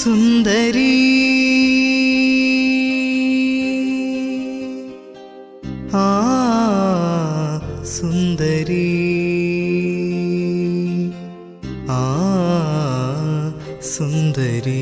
സുന്ദരി ആ സുന്ദരി ആ സുന്ദരി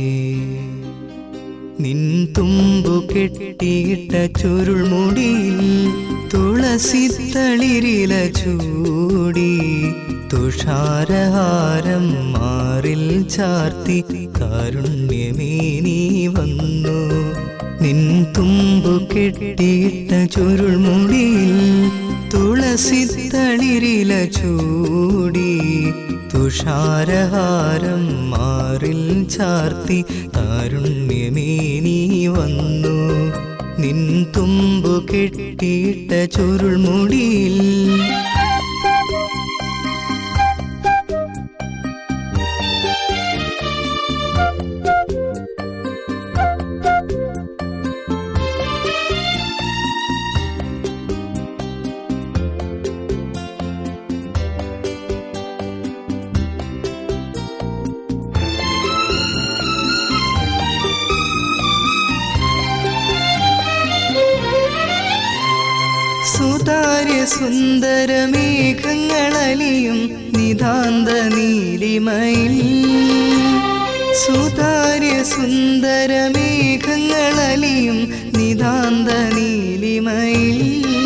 നിൻ തുമ്പു കെട്ടിയിട്ട ചുരുൾമുടിയിൽ തുളസി തളിരില ചൂടി തുഷാരഹാരം മാറിൽ ചാർത്തി കാരുണ്യമേ നീ വന്നു നിൻ തുമ്പു കെട്ടിയിട്ട ചുരുൾമുടിയിൽ തുളസി തളിരില ചൂടി തുഷാരഹാരം മാറിൽ ചാർത്തി കാരുണ്യമേ നീ വന്നു നിൻ തുമ്പു കെട്ടിയിട്ട ചുരുൾമുടിയിൽ സുതാര്യ സുന്ദര മേഘങ്ങളലിയും നിതാന്ത നീലിമയിൽ സുതാര്യ സുന്ദര മേഘങ്ങളലിയും നിതാന്ത നീലിമയിൽ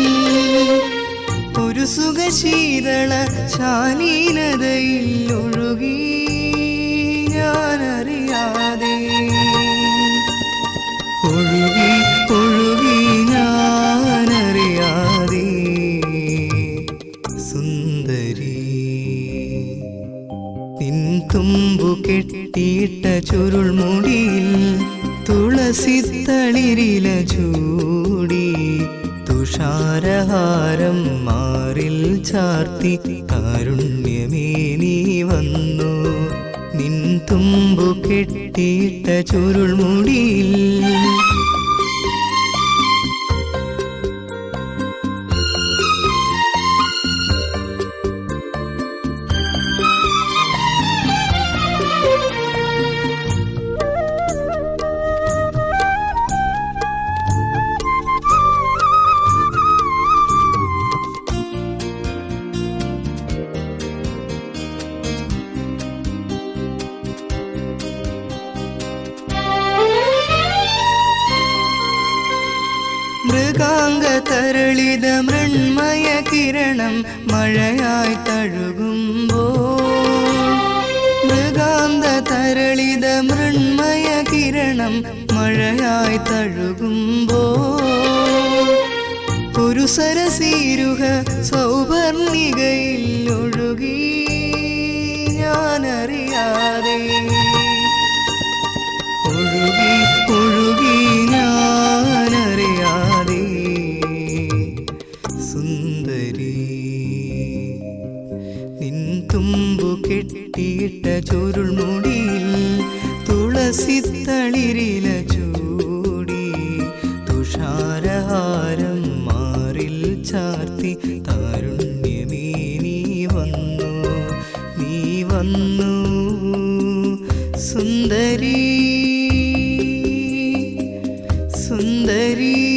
ഒരു സുഖശീതള ശാലീനതയിൽ ഒഴുകി ഞാനറിയാതെ ഒഴുകി ഒഴുകി ഞാനറിയാതെ സുന്ദരി നിൻ തുമ്പു കെട്ടിയിട്ട ചുരുൾമുടിയിൽ തുളസി തളിരില ചൂടി തുഷാരഹാരം മാറിൽ ചാർത്തി കാരുണ്യമേ നീ വന്നു നിൻ തുമ്പു കെട്ടിയിട്ട ചുരുൾമുടിയിൽ മൃഗാംഗ തരളിത മൃണ്മയ കിരണം മഴയായി തഴുകുമ്പോ മൃഗാന്ത തരളിത മൃണ്മയ കിരണം മഴയായി തഴുകുമ്പോ ഒരു സരസീരുഹ സൗവർണികയിൽ ഒഴുകി ഞാനറിയാതെ ഒഴുകി ഒഴുകി ഞാനറിയാതെ സുന്ദരി നിൻ തുമ്പു കെട്ടിയിട്ട ചുരുൾമുടിയിൽ തുളസി തളിരില ചൂടി തുഷാരഹാരം മാറിൽ ചാർത്തി താരുണ്യമേ നീ വന്നു നീ വന്നു സുന്ദരി സുന്ദരി